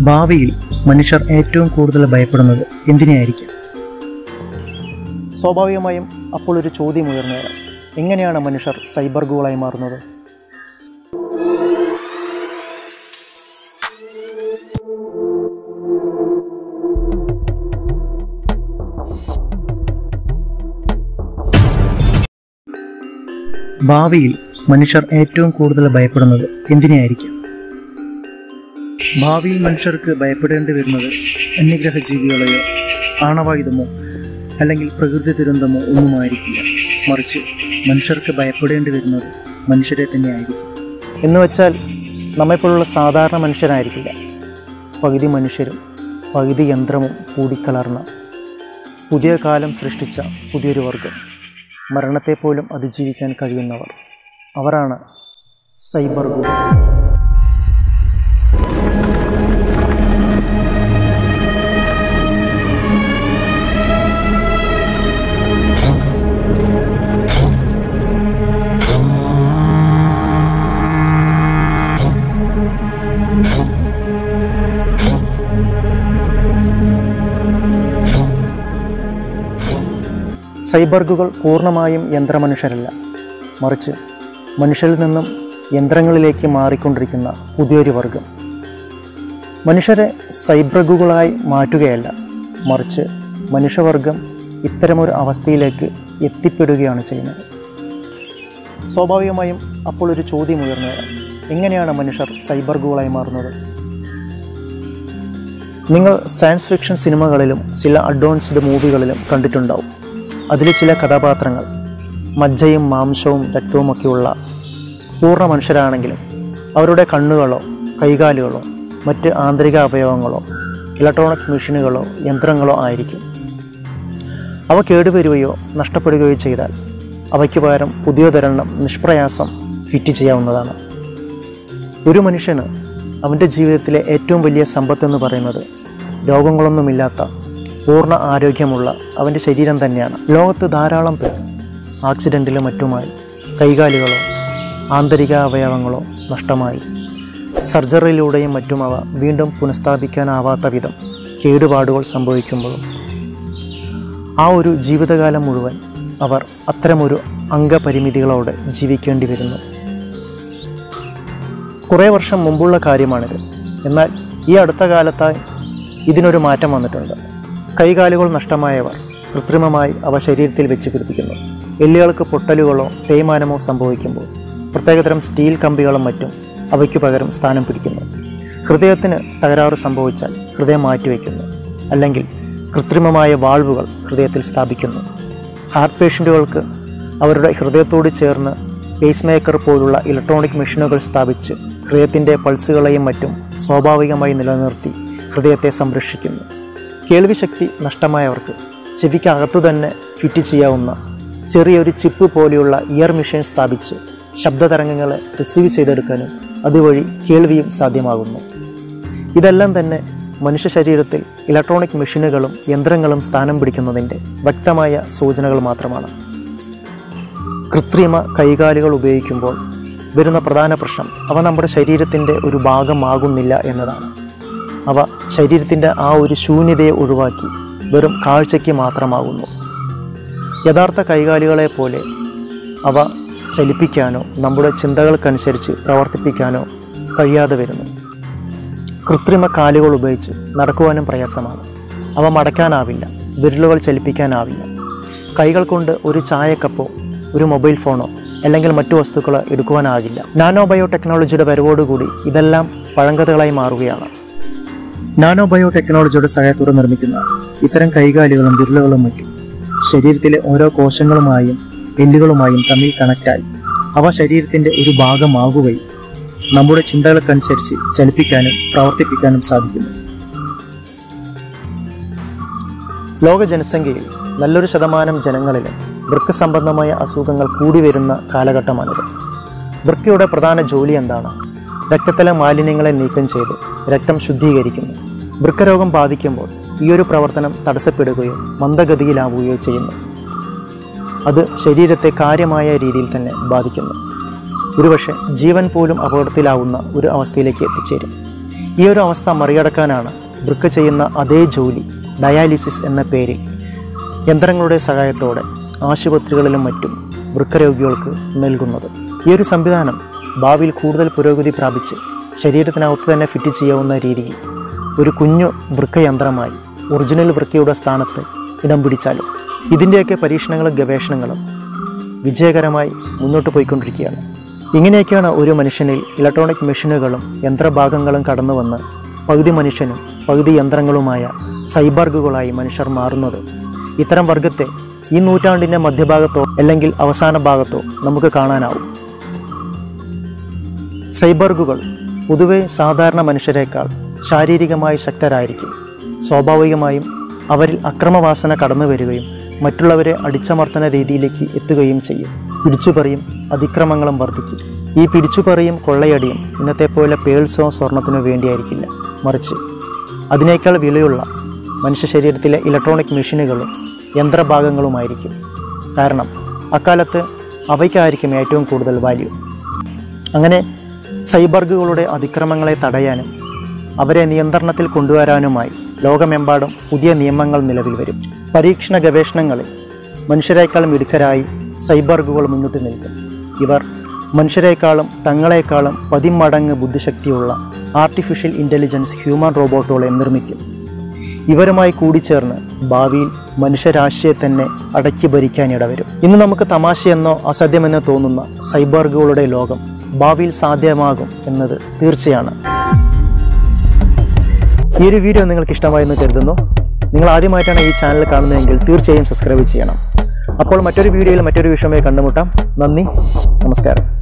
ഭാവിയിൽ മനുഷ്യർ ഏറ്റവും കൂടുതൽ ഭയപ്പെടുന്നത് എന്തിനെയായിരിക്കും സ്വാഭാവികമായും അപ്പോൾ ഒരു ചോദ്യം ഉയർന്നു വരാം എങ്ങനെയാണ് മനുഷ്യർ സൈബർഗുകളായി മാറുന്നത് ഭാവിയിൽ മനുഷ്യർ ഏറ്റവും കൂടുതൽ ഭയപ്പെടുന്നത് എന്തിനെയായിരിക്കും ഭാവിയിൽ മനുഷ്യർക്ക് ഭയപ്പെടേണ്ടി വരുന്നത് അന്യഗ്രഹ ജീവികളെയോ ആണവായുധമോ അല്ലെങ്കിൽ പ്രകൃതി ദുരന്തമോ ഒന്നുമായിരിക്കില്ല മറിച്ച് മനുഷ്യർക്ക് ഭയപ്പെടേണ്ടി വരുന്നത് മനുഷ്യരെ തന്നെയായിരിക്കും എന്ന് വെച്ചാൽ നമ്മെപ്പോലുള്ള സാധാരണ മനുഷ്യരായിരിക്കില്ല പകുതി മനുഷ്യരും പകുതി യന്ത്രവും കൂടിക്കലർന്ന പുതിയ കാലം സൃഷ്ടിച്ച പുതിയൊരു വർഗം മരണത്തെപ്പോലും അതിജീവിക്കാൻ കഴിയുന്നവർ അവരാണ് സൈബർഗുകൾ സൈബർഗുകൾ പൂർണ്ണമായും യന്ത്രമനുഷ്യരല്ല മറിച്ച് മനുഷ്യരിൽ നിന്നും യന്ത്രങ്ങളിലേക്ക് മാറിക്കൊണ്ടിരിക്കുന്ന പുതിയൊരു വർഗം മനുഷ്യരെ സൈബർഗുകളായി മാറ്റുകയല്ല മറിച്ച് മനുഷ്യവർഗം ഇത്തരമൊരു അവസ്ഥയിലേക്ക് എത്തിപ്പെടുകയാണ് ചെയ്യുന്നത് സ്വാഭാവികമായും അപ്പോൾ ഒരു ചോദ്യം ഉയർന്നു വരാം എങ്ങനെയാണ് മനുഷ്യർ സൈബർഗുകളായി മാറുന്നത് നിങ്ങൾ സയൻസ് ഫിക്ഷൻ സിനിമകളിലും ചില അഡ്വാൻസ്ഡ് മൂവികളിലും കണ്ടിട്ടുണ്ടാവും അതിൽ ചില കഥാപാത്രങ്ങൾ മജ്ജയും മാംസവും രക്തവുമൊക്കെയുള്ള പൂർണ്ണ മനുഷ്യരാണെങ്കിലും അവരുടെ കണ്ണുകളോ കൈകാലുകളോ മറ്റ് ആന്തരിക അവയവങ്ങളോ ഇലക്ട്രോണിക് മെഷീനുകളോ യന്ത്രങ്ങളോ ആയിരിക്കും അവ കേടുവരുകയോ നഷ്ടപ്പെടുകയോ ചെയ്താൽ അവയ്ക്ക് പകരം പുതിയതൊരെണ്ണം നിഷ്പ്രയാസം ഫിറ്റ് ചെയ്യാവുന്നതാണ് ഒരു മനുഷ്യന് അവൻ്റെ ജീവിതത്തിലെ ഏറ്റവും വലിയ സമ്പത്തെന്ന് പറയുന്നത് രോഗങ്ങളൊന്നുമില്ലാത്ത പൂർണ്ണ ആരോഗ്യമുള്ള അവൻ്റെ ശരീരം തന്നെയാണ് ലോകത്ത് ധാരാളം പേർ ആക്സിഡൻറ്റിലും മറ്റുമായി കൈകാലുകളോ ആന്തരിക അവയവങ്ങളോ നഷ്ടമായി സർജറിയിലൂടെയും മറ്റും അവ വീണ്ടും പുനഃസ്ഥാപിക്കാനാവാത്ത വിധം കേടുപാടുകൾ സംഭവിക്കുമ്പോഴും ആ ഒരു ജീവിതകാലം മുഴുവൻ അവർ അത്തരമൊരു അംഗപരിമിതികളോടെ ജീവിക്കേണ്ടി വരുന്നു കുറേ വർഷം മുമ്പുള്ള കാര്യമാണിത് എന്നാൽ ഈ അടുത്ത കാലത്തായി ഇതിനൊരു മാറ്റം വന്നിട്ടുണ്ട് കൈകാലുകൾ നഷ്ടമായവർ കൃത്രിമമായി അവ ശരീരത്തിൽ വെച്ച് പിടിപ്പിക്കുന്നു എല്ലുകൾക്ക് പൊട്ടലുകളോ തേയ്മാനമോ സംഭവിക്കുമ്പോൾ പ്രത്യേകതരം സ്റ്റീൽ കമ്പികളും മറ്റും അവയ്ക്ക് പകരം സ്ഥാനം പിടിക്കുന്നു ഹൃദയത്തിന് തകരാറ് സംഭവിച്ചാൽ ഹൃദയം മാറ്റിവെക്കുന്നു അല്ലെങ്കിൽ കൃത്രിമമായ വാൾവുകൾ ഹൃദയത്തിൽ സ്ഥാപിക്കുന്നു ഹാർട്ട് പേഷ്യൻറ്റുകൾക്ക് അവരുടെ ഹൃദയത്തോട് ചേർന്ന് പേസ് മേക്കർ പോലുള്ള ഇലക്ട്രോണിക് മെഷീനുകൾ സ്ഥാപിച്ച് ഹൃദയത്തിൻ്റെ പൾസുകളെയും മറ്റും സ്വാഭാവികമായി നിലനിർത്തി ഹൃദയത്തെ സംരക്ഷിക്കുന്നു കേൾവിശക്തി നഷ്ടമായവർക്ക് ചെവിക്കകത്തു തന്നെ ഫിറ്റ് ചെയ്യാവുന്ന ചെറിയൊരു ചിപ്പ് പോലെയുള്ള ഇയർ മെഷീൻ സ്ഥാപിച്ച് ശബ്ദതരംഗങ്ങളെ റിസീവ് ചെയ്തെടുക്കാനും അതുവഴി കേൾവിയും സാധ്യമാകുന്നു ഇതെല്ലാം തന്നെ മനുഷ്യ ശരീരത്തിൽ ഇലക്ട്രോണിക് മെഷീനുകളും യന്ത്രങ്ങളും സ്ഥാനം പിടിക്കുന്നതിൻ്റെ വ്യക്തമായ സൂചനകൾ മാത്രമാണ് കൃത്രിമ കൈകാലുകൾ ഉപയോഗിക്കുമ്പോൾ വരുന്ന പ്രധാന പ്രശ്നം അവ നമ്മുടെ ശരീരത്തിൻ്റെ ഒരു ഭാഗമാകുന്നില്ല എന്നതാണ് അവ ശരീരത്തിൻ്റെ ആ ഒരു ശൂന്യതയെ ഒഴിവാക്കി വെറും കാഴ്ചയ്ക്ക് മാത്രമാകുന്നു യഥാർത്ഥ കൈകാലുകളെ പോലെ അവ ചലിപ്പിക്കാനോ നമ്മുടെ ചിന്തകൾക്കനുസരിച്ച് പ്രവർത്തിപ്പിക്കാനോ കഴിയാതെ വരുന്നു കൃത്രിമ കാലുകൾ ഉപയോഗിച്ച് നടക്കുവാനും പ്രയാസമാണ് അവ മടക്കാനാവില്ല വിരലുകൾ ചലിപ്പിക്കാനാവില്ല കൈകൾ കൊണ്ട് ഒരു ചായക്കപ്പോ ഒരു മൊബൈൽ ഫോണോ അല്ലെങ്കിൽ മറ്റു വസ്തുക്കൾ എടുക്കുവാനാകില്ല നാനോ ബയോ ടെക്നോളജിയുടെ വരവോടുകൂടി ഇതെല്ലാം പഴങ്കഥകളായി മാറുകയാണ് നാനോ ബയോ ടെക്നോളജിയുടെ സഹായത്തോടെ നിർമ്മിക്കുന്ന ഇത്തരം കൈകാലുകളും വിരലുകളും മറ്റും ശരീരത്തിലെ ഓരോ കോശങ്ങളുമായും എല്ലുകളുമായും തമ്മിൽ കണക്റ്റായി അവ ശരീരത്തിന്റെ ഒരു ഭാഗമാകുകയും നമ്മുടെ ചിന്തകൾക്കനുസരിച്ച് ചലിപ്പിക്കാനും പ്രവർത്തിപ്പിക്കാനും സാധിക്കുന്നു ലോക ജനസംഖ്യയിൽ നല്ലൊരു ശതമാനം ജനങ്ങളിലും വൃക്ക സംബന്ധമായ അസുഖങ്ങൾ കൂടി വരുന്ന കാലഘട്ടമാണിത് വൃക്കയുടെ പ്രധാന ജോലി എന്താണ് രക്തത്തിലെ മാലിന്യങ്ങളെ നീക്കം ചെയ്ത് രക്തം ശുദ്ധീകരിക്കുന്നു വൃക്കരോഗം ബാധിക്കുമ്പോൾ ഈ ഒരു പ്രവർത്തനം തടസ്സപ്പെടുകയോ മന്ദഗതിയിലാവുകയോ ചെയ്യുന്നു അത് ശരീരത്തെ കാര്യമായ രീതിയിൽ തന്നെ ബാധിക്കുന്നു ഒരുപക്ഷെ ജീവൻ പോലും അപകടത്തിലാവുന്ന ഒരു അവസ്ഥയിലേക്ക് എത്തിച്ചേരും ഈ ഒരു അവസ്ഥ മറികടക്കാനാണ് വൃക്ക ചെയ്യുന്ന അതേ ജോലി ഡയാലിസിസ് എന്ന പേരിൽ യന്ത്രങ്ങളുടെ സഹായത്തോടെ ആശുപത്രികളിലും മറ്റും വൃക്കരോഗികൾക്ക് നൽകുന്നത് ഈ ഒരു സംവിധാനം ഭാവിയിൽ കൂടുതൽ പുരോഗതി പ്രാപിച്ച് ശരീരത്തിനകത്ത് തന്നെ ഫിറ്റ് ചെയ്യാവുന്ന രീതിയിൽ ഒരു കുഞ്ഞു വൃക്കയന്ത്രമായി ഒറിജിനൽ വൃക്കയുടെ സ്ഥാനത്ത് ഇടം പിടിച്ചാലും ഇതിൻ്റെയൊക്കെ പരീക്ഷണങ്ങളും ഗവേഷണങ്ങളും വിജയകരമായി മുന്നോട്ട് പോയിക്കൊണ്ടിരിക്കുകയാണ് ഇങ്ങനെയൊക്കെയാണ് ഒരു മനുഷ്യനിൽ ഇലക്ട്രോണിക് മെഷീനുകളും യന്ത്രഭാഗങ്ങളും കടന്നു വന്ന് പകുതി മനുഷ്യനും പകുതി യന്ത്രങ്ങളുമായ സൈബർഗുകളായി മനുഷ്യർ മാറുന്നത് ഇത്തരം വർഗത്തെ ഈ നൂറ്റാണ്ടിൻ്റെ മധ്യഭാഗത്തോ അല്ലെങ്കിൽ അവസാന ഭാഗത്തോ നമുക്ക് കാണാനാവും സൈബർഗുകൾ പൊതുവെ സാധാരണ മനുഷ്യരെക്കാൾ ശാരീരികമായി ശക്തരായിരിക്കും സ്വാഭാവികമായും അവരിൽ അക്രമവാസന കടന്നു വരികയും മറ്റുള്ളവരെ അടിച്ചമർത്തുന്ന രീതിയിലേക്ക് എത്തുകയും ചെയ്യും പിടിച്ചുപറിയും അതിക്രമങ്ങളും വർദ്ധിക്കും ഈ പിടിച്ചുപറിയും കൊള്ളയടിയും ഇന്നത്തെ പോലെ പേൾസോ സ്വർണത്തിനോ വേണ്ടിയായിരിക്കില്ല മറിച്ച് അതിനേക്കാൾ വിലയുള്ള മനുഷ്യ ശരീരത്തിലെ ഇലക്ട്രോണിക് മെഷീനുകളും യന്ത്രഭാഗങ്ങളുമായിരിക്കും കാരണം അക്കാലത്ത് അവയ്ക്കായിരിക്കും ഏറ്റവും കൂടുതൽ വാല്യൂ അങ്ങനെ സൈബർഗുകളുടെ അതിക്രമങ്ങളെ തടയാനും അവരെ നിയന്ത്രണത്തിൽ കൊണ്ടുവരാനുമായി ലോകമെമ്പാടും പുതിയ നിയമങ്ങൾ നിലവിൽ വരും പരീക്ഷണ ഗവേഷണങ്ങളിൽ മനുഷ്യരെക്കാൾ മിടുക്കരായി സൈബർഗുകൾ മുന്നിട്ട് നിൽക്കും ഇവർ മനുഷ്യരെക്കാളും തങ്ങളെക്കാളും പതിമടങ്ങ് ബുദ്ധിശക്തിയുള്ള ആർട്ടിഫിഷ്യൽ ഇൻ്റലിജൻസ് ഹ്യൂമൻ റോബോട്ടുകളെ നിർമ്മിക്കും ഇവരുമായി കൂടിച്ചേർന്ന് ഭാവിയിൽ മനുഷ്യരാശിയെ തന്നെ അടക്കി ഭരിക്കാനിടവരും ഇന്ന് നമുക്ക് തമാശയെന്നോ അസാധ്യമെന്നോ തോന്നുന്ന സൈബർഗുകളുടെ ലോകം ഭാവിയിൽ സാധ്യമാകും എന്നത് തീർച്ചയാണ് ഈ ഒരു വീഡിയോ നിങ്ങൾക്ക് ഇഷ്ടമായെന്ന് കരുതുന്നു നിങ്ങൾ ആദ്യമായിട്ടാണ് ഈ ചാനൽ കാണുന്നതെങ്കിൽ തീർച്ചയായും സബ്സ്ക്രൈബ് ചെയ്യണം അപ്പോൾ മറ്റൊരു വീഡിയോയിൽ മറ്റൊരു വിഷയമായി കണ്ടുമുട്ടാം നന്ദി നമസ്കാരം